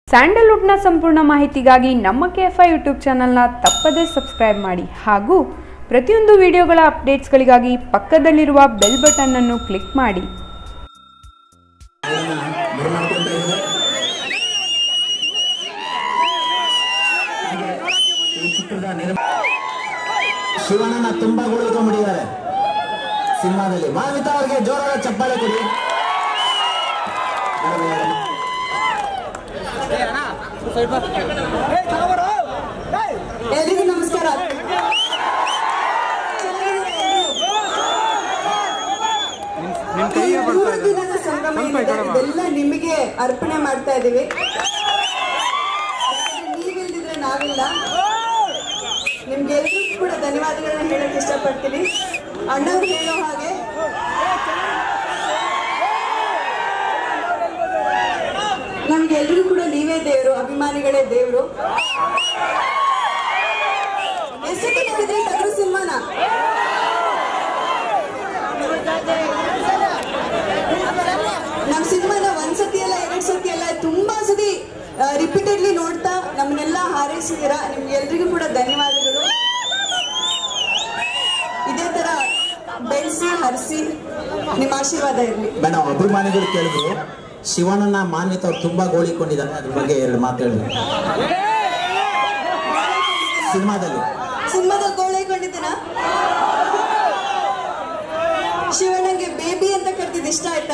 ಸ್ಯಾಂಡಲ್ವುಡ್ನ ಸಂಪೂರ್ಣ ಮಾಹಿತಿಗಾಗಿ ನಮ್ಮ ಕೆ ಎಫ್ ಐ ಯೂಟ್ಯೂಬ್ ಚಾನಲ್ನ ತಪ್ಪದೇ ಸಬ್ಸ್ಕ್ರೈಬ್ ಮಾಡಿ ಹಾಗೂ ಪ್ರತಿಯೊಂದು ವಿಡಿಯೋಗಳ ಅಪ್ಡೇಟ್ಸ್ಗಳಿಗಾಗಿ ಪಕ್ಕದಲ್ಲಿರುವ ಬೆಲ್ ಬಟನ್ ಅನ್ನು ಕ್ಲಿಕ್ ಮಾಡಿ ಬರಮಾಡ್ಕೊಂತ ಇದ್ದಾರೆ ಹಾಗೆ ಈ ಚಿತ್ರದ ನಿರ್ಮ ಶಿವಣ್ಣನ ತುಂಬಾ ಉಳಿದುಕೊಂಡಿದ್ದಾರೆ ಸಿನಿಮಾದಲ್ಲಿ ಮಾನ್ವಿತಾ ಅವರಿಗೆ ಜೋರಾದ ಚಪ್ಪಾಳೆ ಕೊಡಿ ಎಲ್ರಿಗೂ ನಮಸ್ಕಾರ ಈ ಮೂರು ದಿನದ ಸಂಭ್ರಮ ಏನಿದೆ, ಇದೆಲ್ಲ ನಿಮಗೆ ಅರ್ಪಣೆ ಮಾಡ್ತಾ ಇದೀವಿ ಯಾಕಂದ್ರೆ ನೀವಿಲ್ದಿದ್ರೆ ನಾವಿಲ್ಲ ನಿಮ್ಗೆಲ್ಲರಿಗೂ ಕೂಡ ಧನ್ಯವಾದಗಳನ್ನ ಹೇಳಕ್ ಇಷ್ಟಪಡ್ತೀನಿ ಅಣ್ಣವ್ರು ಹೇಳೋ ಹಾಗೆ ನಮ್ಗೆಲ್ರಿಗೂ ಕೂಡ ನೀವೇ ದೇವರು ಅಭಿಮಾನಿಗಳೇ ದೇವರು ಎಷ್ಟೊತ್ತಿ ನೋಡಿದ್ರಿ ಟಗರು ಸಿನಿಮಾನ ನಮ್ ಸಿನಿಮಾನ ಒಂದ್ ಸತಿ ಅಲ್ಲ ಎರಡ್ ಸತಿ ಅಲ್ಲ ತುಂಬಾ ಸತಿ ರಿಪೀಟೆಡ್ಲಿ ನೋಡ್ತಾ ನಮ್ಮನ್ನೆಲ್ಲ ಹಾರೈಸಿದೀರಾ ನಿಮ್ಗೆ ಎಲ್ರಿಗೂ ಕೂಡ ಧನ್ಯವಾದಗಳು ಇದೇ ತರ ಬೆಳೆಸಿ ಹರಿಸಿ ನಿಮ್ಮ ಆಶೀರ್ವಾದ ಇರಲಿ ಮೇಡಮ್ ಅಭಿಮಾನಿಗಳು ಕೇಳಿದ್ರು ಶಿವಣ್ಣನ ಮಾನ್ವಿತ ಅವ್ರು ತುಂಬಾ ಗೋಳಿಕೊಂಡಿದ್ದಾರೆ ಅದ್ರ ಬಗ್ಗೆ ಎರಡು ಮಾತು ಹೇಳಿ ಸಿನಿಮಾದಲ್ಲಿ ಸಿನಿಮಾದ ಗೋಳೈಕೊಂಡಿದ್ದೀನ ಶಿವಣ್ಣಂಗೆ ಬೇಬಿ ಅಂತ ಕರ್ತಿದ್ ಇಷ್ಟ ಆಯ್ತಾ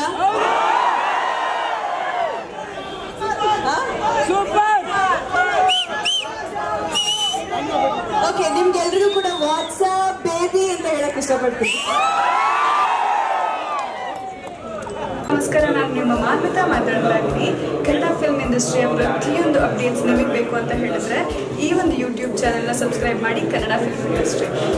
ಓಕೆ ನಿಮ್ಗೆಲ್ರಿಗೂ ಕೂಡ ವಾಟ್ಸಾಪ್ ಬೇಬಿ ಅಂತ ಹೇಳಕ್ ಇಷ್ಟಪಡ್ತೀನಿ ನಮಸ್ಕಾರ ನಾನು ನಿಮ್ಮ ಮಾನ್ವಿತಾ ಮಾತಾಡ್ತಾ ಇದ್ದೀನಿ ಕನ್ನಡ ಫಿಲ್ಮ್ ಇಂಡಸ್ಟ್ರಿಯ ಪ್ರತಿಯೊಂದು ಅಪ್ಡೇಟ್ಸ್ ನಿಮಗೆ ಬೇಕು ಅಂತ ಹೇಳಿದ್ರೆ ಈ ಒಂದು ಯೂಟ್ಯೂಬ್ ಚಾನೆಲ್ನ ಸಬ್ಸ್ಕ್ರೈಬ್ ಮಾಡಿ ಕನ್ನಡ ಫಿಲ್ಮ್ ಇಂಡಸ್ಟ್ರಿ